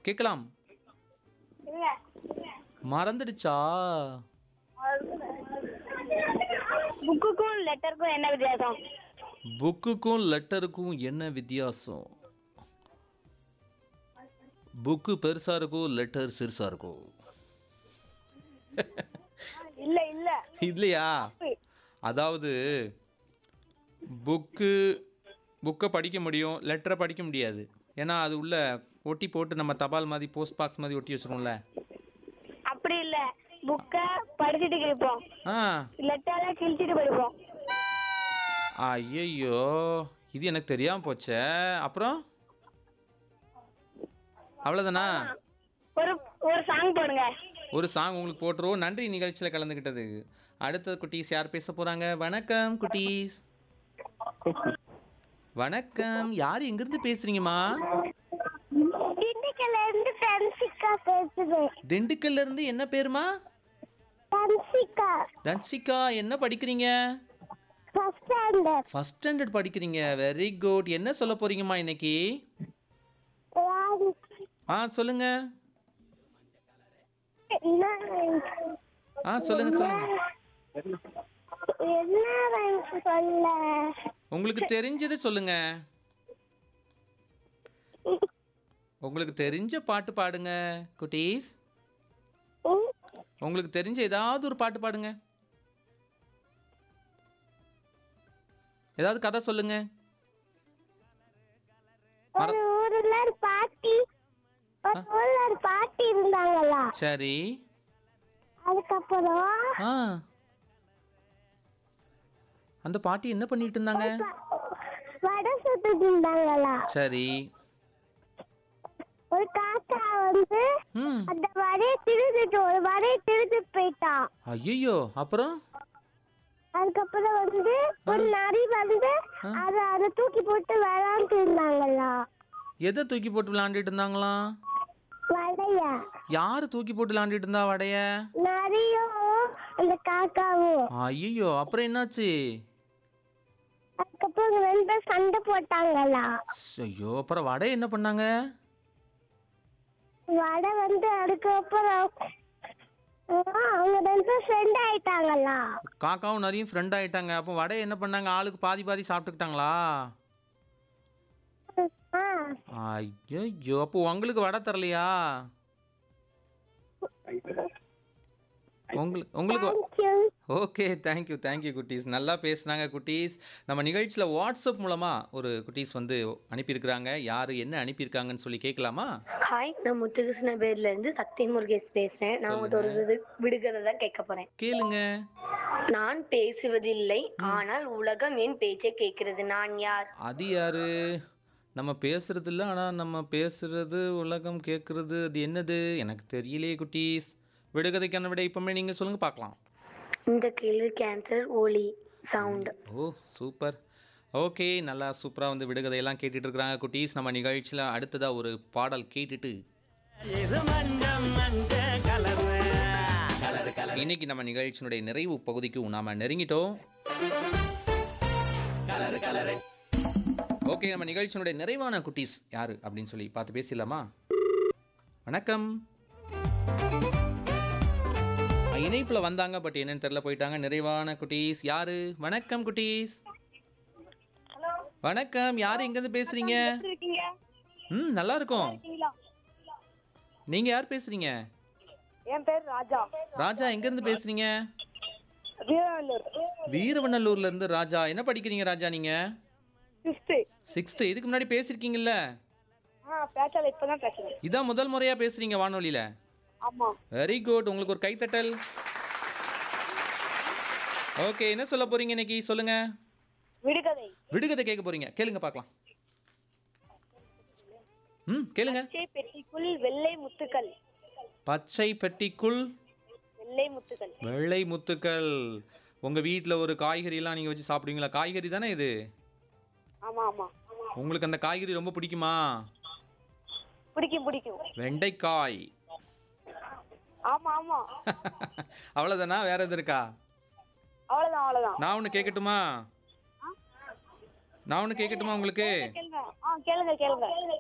கேட்கலாம் இல்ல மறந்துடுச்சா புக்குக்கும் லெட்டருக்கும் என்ன வித்தியாசம் புக்குக்கும் லெட்டருக்கும் என்ன வித்தியாசம் புக்கு பெருசா இருக்கும் லெட்டர் சிறுசா இருக்கும் இல்ல இல்ல இல்லையா அதாவது புக்கு புக்கை படிக்க முடியும் லெட்டரை படிக்க முடியாது ஏன்னா அது உள்ள ஒட்டி போட்டு நம்ம தபால் மாதிரி போஸ்ட் பாக்ஸ் மாதிரி ஒட்டி வச்சிருவோம்ல அப்படி இல்ல புக்க படிச்சுட்டு கிழிப்போம் ஆ லெட்டரை கிழிச்சிட்டு படிப்போம் ஐயையோ இது எனக்கு தெரியாம போச்சே அப்புறம் அவ்வளோதானா ஒரு ஒரு சாங் போடுங்க ஒரு சாங் உங்களுக்கு போட்டுருவோம் நன்றி நிகழ்ச்சியில் கலந்துக்கிட்டது அடுத்த குட்டீஸ் யார் பேச போறாங்க வணக்கம் குட்டீஸ் வணக்கம் யார் எங்கிருந்து பேசுறீங்கம்மா திண்டுக்கல்ல இருந்து தன்சிகா பேசுறேன் திண்டுக்கல்ல இருந்து என்ன பேருமா தன்சிகா தன்சிகா என்ன படிக்கிறீங்க ஃபர்ஸ்ட் ஸ்டாண்டர்ட் ஃபர்ஸ்ட் ஸ்டாண்டர்ட் படிக்கிறீங்க வெரி குட் என்ன சொல்ல போறீங்கம்மா இன்னைக்கு ஆ சொல்லுங்க ஆ சொல்லுங்க சொல்லுங்க என்ன rank சொல்ல உங்களுக்கு தெரிஞ்சது சொல்லுங்க உங்களுக்கு தெரிஞ்ச பாட்டு பாடுங்க குட்டீஸ் ம், உங்களுக்கு தெரிஞ்ச ஏதாவது ஒரு பாட்டு பாடுங்க ஏதாவது கதை சொல்லுங்க ஒரு ஊர்ல ஒரு பாட்டி ஒரு ஊர்ல ஒரு பாட்டி இருந்தாங்களா சரி அதுக்கப்புறம் ஆ அந்த பாட்டி என்ன பண்ணிட்டு இருந்தாங்க வடை சுட்டுட்டு இருந்தாங்களா சரி ஒரு காக்கா வந்து ம் அந்த வடையை திருந்துட்டு ஒரு வடையை திருட்டு போயிட்டான் ஐயோ அப்புறம் அதுக்கப்புறம் வந்து ஒரு நரி வந்து அதை அதை தூக்கி போட்டு விளாண்டுட்டு இருந்தாங்களா எதை தூக்கி போட்டு விளையாண்டுட்டு இருந்தாங்களாம் வடைய யார் தூக்கி போட்டு விளையாண்டுட்டு இருந்தா வடைய நரியும் அந்த காக்காவும் ஐயோ அப்புறம் என்னாச்சு அதுக்கப்புறம் இவங்க ரெண்டு பேரும் சண்டை போட்டாங்களா ஐயோ அப்புறம் வடை என்ன பண்ணாங்க வடை வந்து அதுக்கப்புறம் ஆ, அவங்க ரெண்டு பேரும் ஃப்ரெண்ட் ஆயிட்டாங்களா காக்காவும் நிறைய ஃப்ரெண்ட் ஆயிட்டாங்க அப்போ வடை என்ன பண்ணாங்க ஆளுக்கு பாதி பாதி சாப்பிட்டுக்கிட்டாங்களா ஆ ஐயோ அப்போ உங்களுக்கு வடை தரலையா உங்களுக்கு உங்களுக்கு தேங்க்யூ ஓகே தேங்க்யூ தேங்க்யூ குட்டீஸ் நல்லா பேசுனாங்க குட்டீஸ் நம்ம நிகழ்ச்சியில் வாட்ஸ்அப் மூலமாக ஒரு குட்டீஸ் வந்து அனுப்பியிருக்கிறாங்க யார் என்ன அனுப்பியிருக்காங்கன்னு சொல்லி கேட்கலாமா ஹாய் நான் முத்துகிருஷ்ண பேர்ல இருந்து சக்தி முருகேஷ் பேசுறேன் நான் உங்கள்கிட்ட ஒரு விடு விடுகதை தான் கேட்க போறேன் கேளுங்க நான் பேசுவதில்லை ஆனால் உலகம் என் பேச்சை கேட்கிறது நான் யார் அது யாரு நம்ம பேசுறது இல்லை ஆனால் நம்ம பேசுறது உலகம் கேட்குறது அது என்னது எனக்கு தெரியலையே குட்டீஸ் விடுகதைக்கான விட இப்போமே நீங்கள் சொல்லுங்கள் பார்க்கலாம் இந்த கேள்விக்கு ஆன்சர் ஒலி சவுண்ட் ஓ சூப்பர் ஓகே நல்லா சூப்பராக வந்து விடுகதையெல்லாம் கேட்டுட்டு இருக்கிறாங்க குட்டீஸ் நம்ம நிகழ்ச்சியில் அடுத்ததாக ஒரு பாடல் கேட்டுட்டு இன்னைக்கு நம்ம நிகழ்ச்சியினுடைய நிறைவு பகுதிக்கு நாம நெருங்கிட்டோம் ஓகே நம்ம நிகழ்ச்சியினுடைய நிறைவான குட்டீஸ் யாரு அப்படின்னு சொல்லி பார்த்து பேசிடலாமா வணக்கம் இணைப்புல வந்தாங்க பட் என்னன்னு தெரியல போயிட்டாங்க நிறைவான குட்டீஸ் யாரு வணக்கம் குட்டீஸ் வணக்கம் யாரு எங்கேருந்து பேசுறீங்க இருக்கீங்க ம் நல்லா இருக்கும் நீங்க யார் பேசுறீங்க என் பேர் ராஜா ராஜா எங்கேருந்து பேசுறீங்க வீரநல்லூர் வீரவநல்லூர்ல இருந்து ராஜா என்ன படிக்கிறீங்க ராஜா நீங்க ஃபிஃப்த்து சிக்ஸ்த்து இதுக்கு முன்னாடி பேசியிருக்கீங்கல்ல ஆ பேசல இப்பதான் பேசுறேன் இதான் முதல் முறையா பேசுறீங்க வானொலியில ஆமா வெரி குட் உங்களுக்கு ஒரு கைத்தட்டல் ஓகே என்ன சொல்ல போறீங்க இன்னைக்கு சொல்லுங்க விடுகதை விடுகதை கேட்க போறீங்க கேளுங்க பார்க்கலாம் ம் கேளுங்க பச்சை பெட்டிக்குள் வெள்ளை முத்துக்கள் பச்சை பெட்டிக்குள் வெள்ளை முத்துக்கள் வெள்ளை முத்துக்கள் உங்க வீட்டில் ஒரு காய்கறிலாம் நீங்க வச்சு சாப்பிடுவீங்களா காய்கறி தானே இது ஆமா ஆமா உங்களுக்கு அந்த காய்கறி ரொம்ப பிடிக்குமா பிடிக்கும் பிடிக்கும் வெண்டைக்காய் ஆமா ஆமா அவ்வளோதானா வேற எது இருக்கா அவ்வளவுதான் அவ்வளவுதான் நான் ஒன்று கேட்கட்டுமா நான் ஒன்று கேட்கட்டுமா உங்களுக்கு கேளுங்க ஆ கேளுங்க கேளுங்க